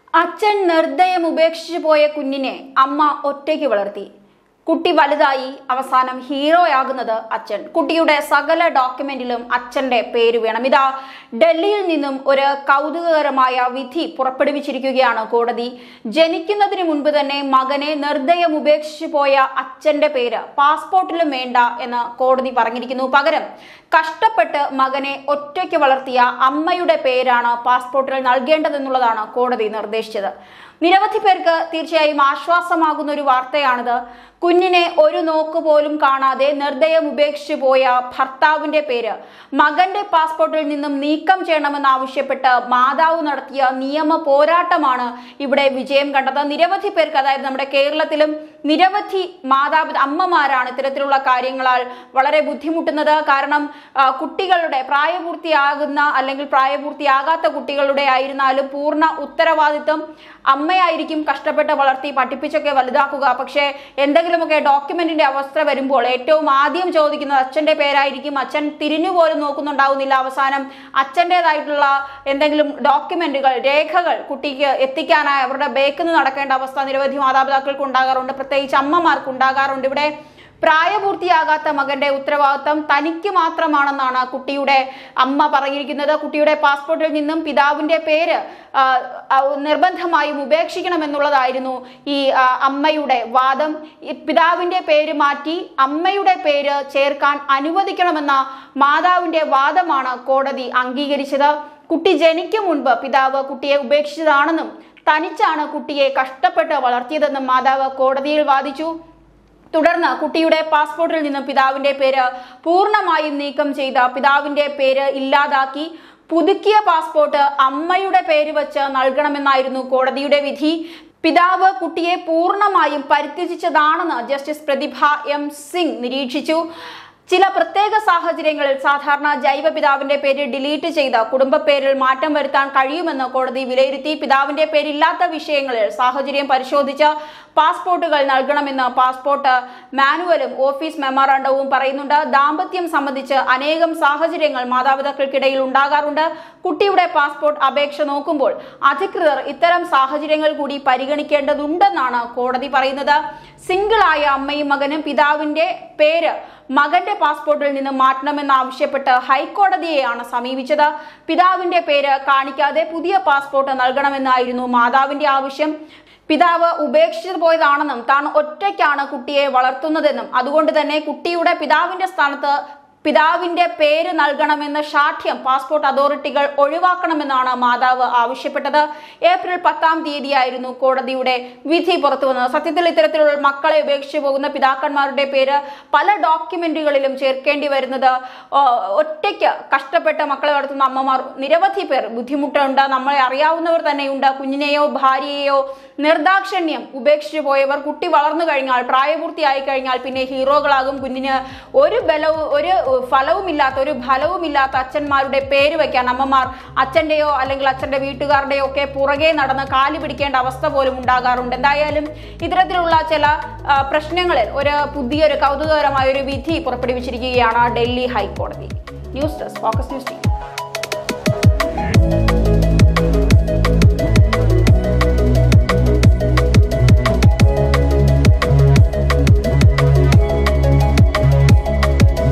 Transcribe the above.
അച്ഛൻ നിർദ്ദയം ഉപേക്ഷിച്ചു പോയ കുഞ്ഞിനെ അമ്മ ഒറ്റയ്ക്ക് വളർത്തി കുട്ടി വലുതായി അവസാനം ഹീറോയാകുന്നത് അച്ഛൻ കുട്ടിയുടെ സകല ഡോക്യുമെന്റിലും അച്ഛന്റെ പേര് വേണം ഇതാ ഡൽഹിയിൽ നിന്നും ഒരു കൗതുകകരമായ വിധി പുറപ്പെടുവിച്ചിരിക്കുകയാണ് കോടതി ജനിക്കുന്നതിന് മുൻപ് തന്നെ മകനെ നിർദ്ദയം ഉപേക്ഷിച്ചു പോയ അച്ഛന്റെ പേര് പാസ്പോർട്ടിലും വേണ്ട എന്ന് കോടതി പറഞ്ഞിരിക്കുന്നു പകരം കഷ്ടപ്പെട്ട് മകനെ ഒറ്റയ്ക്ക് വളർത്തിയ അമ്മയുടെ പേരാണ് പാസ്പോർട്ടിൽ നൽകേണ്ടതെന്നുള്ളതാണ് കോടതി നിർദ്ദേശിച്ചത് നിരവധി പേർക്ക് തീർച്ചയായും ആശ്വാസമാകുന്ന ഒരു വാർത്തയാണിത് കുഞ്ഞിനെ ഒരു നോക്ക് പോലും കാണാതെ നിർദ്ദയം ഉപേക്ഷിച്ചു പോയ ഭർത്താവിന്റെ പേര് മകന്റെ പാസ്പോർട്ടിൽ നിന്നും നീക്കം ചെയ്യണമെന്നാവശ്യപ്പെട്ട് മാതാവ് നടത്തിയ നിയമ പോരാട്ടമാണ് ഇവിടെ വിജയം കണ്ടത് നിരവധി പേർക്ക് അതായത് നമ്മുടെ കേരളത്തിലും നിരവധി മാതാപിത അമ്മമാരാണ് ഇത്തരത്തിലുള്ള കാര്യങ്ങളാൽ വളരെ ബുദ്ധിമുട്ടുന്നത് കാരണം ആ, കുട്ടികളുടെ പ്രായപൂർത്തിയാകുന്ന അല്ലെങ്കിൽ പ്രായപൂർത്തിയാകാത്ത കുട്ടികളുടെ ആയിരുന്നാലും പൂർണ്ണ ഉത്തരവാദിത്വം അമ്മയായിരിക്കും കഷ്ടപ്പെട്ട് വളർത്തി പഠിപ്പിച്ചൊക്കെ വലുതാക്കുക പക്ഷേ എന്തെങ്കിലുമൊക്കെ ഡോക്യുമെന്റിന്റെ അവസ്ഥ വരുമ്പോൾ ഏറ്റവും ആദ്യം ചോദിക്കുന്നത് അച്ഛന്റെ പേരായിരിക്കും അച്ഛൻ തിരിഞ്ഞു പോലും നോക്കുന്നുണ്ടാവുന്നില്ല അവസാനം അച്ഛൻ്റെതായിട്ടുള്ള എന്തെങ്കിലും ഡോക്യുമെന്റുകൾ രേഖകൾ കുട്ടിക്ക് എത്തിക്കാനായി അവരുടെ ബേക്കിൽ നിന്ന് നടക്കേണ്ട അവസ്ഥ നിരവധി മാതാപിതാക്കൾക്ക് ഉണ്ടാകാറുണ്ട് പ്രത്യേകിച്ച് അമ്മമാർക്ക് ഉണ്ടാകാറുണ്ട് ഇവിടെ പ്രായപൂർത്തിയാകാത്ത മകന്റെ ഉത്തരവാദിത്തം തനിക്ക് മാത്രമാണെന്നാണ് കുട്ടിയുടെ അമ്മ പറഞ്ഞിരിക്കുന്നത് കുട്ടിയുടെ പാസ്പോർട്ടിൽ നിന്നും പിതാവിന്റെ പേര് ആ, ആ, നിർബന്ധമായും ഉപേക്ഷിക്കണമെന്നുള്ളതായിരുന്നു ഈ ആ, അമ്മയുടെ വാദം ഈ പിതാവിന്റെ പേര് മാറ്റി അമ്മയുടെ പേര് ചേർക്കാൻ അനുവദിക്കണമെന്ന മാതാവിന്റെ വാദമാണ് കോടതി അംഗീകരിച്ചത് കുട്ടി ജനിക്കും മുൻപ് പിതാവ് കുട്ടിയെ ഉപേക്ഷിച്ചതാണെന്നും തനിച്ചാണ് കുട്ടിയെ കഷ്ടപ്പെട്ട് വളർത്തിയതെന്നും മാതാവ് കോടതിയിൽ വാദിച്ചു തുടർന്ന് കുട്ടിയുടെ പാസ്പോർട്ടിൽ നിന്നും പിതാവിന്റെ പേര് പൂർണ്ണമായും നീക്കം ചെയ്ത പിതാവിന്റെ പേര് ഇല്ലാതാക്കി പുതുക്കിയ പാസ്പോർട്ട് അമ്മയുടെ പേര് വെച്ച് നൽകണമെന്നായിരുന്നു കോടതിയുടെ വിധി പിതാവ് കുട്ടിയെ പൂർണ്ണമായും പരിത്യജിച്ചതാണെന്ന് ജസ്റ്റിസ് പ്രതിഭ എം സിംഗ് നിരീക്ഷിച്ചു ചില പ്രത്യേക സാഹചര്യങ്ങളിൽ സാധാരണ ജൈവ പിതാവിന്റെ പേര് ഡിലീറ്റ് ചെയ്ത് കുടുംബ പേരിൽ മാറ്റം വരുത്താൻ കഴിയുമെന്ന് കോടതി വിലയിരുത്തി പിതാവിന്റെ പേരില്ലാത്ത വിഷയങ്ങളിൽ സാഹചര്യം പരിശോധിച്ച് പാസ്പോർട്ടുകൾ നൽകണമെന്ന് പാസ്പോർട്ട് മാനുവലും ഓഫീസ് മെമ്മറാണ്ടവും പറയുന്നുണ്ട് ദാമ്പത്യം സംബന്ധിച്ച് അനേകം സാഹചര്യങ്ങൾ മാതാപിതാക്കൾക്കിടയിൽ ഉണ്ടാകാറുണ്ട് കുട്ടിയുടെ പാസ്പോർട്ട് അപേക്ഷ നോക്കുമ്പോൾ അധികൃതർ ഇത്തരം സാഹചര്യങ്ങൾ കൂടി പരിഗണിക്കേണ്ടതുണ്ടെന്നാണ് കോടതി പറയുന്നത് സിംഗിളായ അമ്മയും മകനും പിതാവിന്റെ പേര് മകന്റെ പാസ്പോർട്ടിൽ നിന്ന് മാറ്റണമെന്നാവശ്യപ്പെട്ട് ഹൈക്കോടതിയെയാണ് സമീപിച്ചത് പിതാവിന്റെ പേര് കാണിക്കാതെ പുതിയ പാസ്പോർട്ട് നൽകണമെന്നായിരുന്നു മാതാവിന്റെ ആവശ്യം പിതാവ് ഉപേക്ഷിച്ചു പോയതാണെന്നും താൻ ഒറ്റയ്ക്കാണ് കുട്ടിയെ വളർത്തുന്നതെന്നും അതുകൊണ്ട് തന്നെ കുട്ടിയുടെ പിതാവിന്റെ സ്ഥാനത്ത് പിതാവിന്റെ പേര് നൽകണമെന്ന ശാഠ്യം പാസ്പോർട്ട് അതോറിറ്റികൾ ഒഴിവാക്കണമെന്നാണ് മാതാവ് ആവശ്യപ്പെട്ടത് ഏപ്രിൽ പത്താം തീയതിയായിരുന്നു കോടതിയുടെ വിധി പുറത്തു വന്നത് സത്യത്തിൽ ഇത്തരത്തിലുള്ള മക്കളെ ഉപേക്ഷിച്ചു പോകുന്ന പിതാക്കന്മാരുടെ പേര് പല ഡോക്യുമെന്റുകളിലും ചേർക്കേണ്ടി വരുന്നത് ആ, ഒറ്റയ്ക്ക് കഷ്ടപ്പെട്ട് മക്കളെ വളർത്തുന്ന അമ്മമാർ നിരവധി പേർ ബുദ്ധിമുട്ടുണ്ട് നമ്മളെ അറിയാവുന്നവർ തന്നെയുണ്ട് കുഞ്ഞിനെയോ ഭാര്യയെയോ നിർദാക്ഷിണ്യം ഉപേക്ഷിച്ചു പോയവർ കുട്ടി വളർന്നു കഴിഞ്ഞാൽ പ്രായപൂർത്തിയായി കഴിഞ്ഞാൽ പിന്നെ ഹീറോകളാകും കുഞ്ഞിന് ഒരു ബലവും ഒരു ഫലവുമില്ലാത്ത ഒരു ഫലവുമില്ലാത്ത അച്ഛന്മാരുടെ പേര് വയ്ക്കാൻ അമ്മമാർ അച്ഛൻ്റെയോ അല്ലെങ്കിൽ അച്ഛൻ്റെ വീട്ടുകാരുടെയോ ഒക്കെ പുറകെ നടന്ന് കാല് പിടിക്കേണ്ട അവസ്ഥ പോലും ഉണ്ടാകാറുണ്ട് എന്തായാലും ഇത്തരത്തിലുള്ള ചില ആ, പ്രശ്നങ്ങളിൽ ഒരു പുതിയൊരു കൗതുകകരമായ ഒരു വിധി പുറപ്പെടുവിച്ചിരിക്കുകയാണ് ഡൽഹി ഹൈക്കോടതി news desk focus news team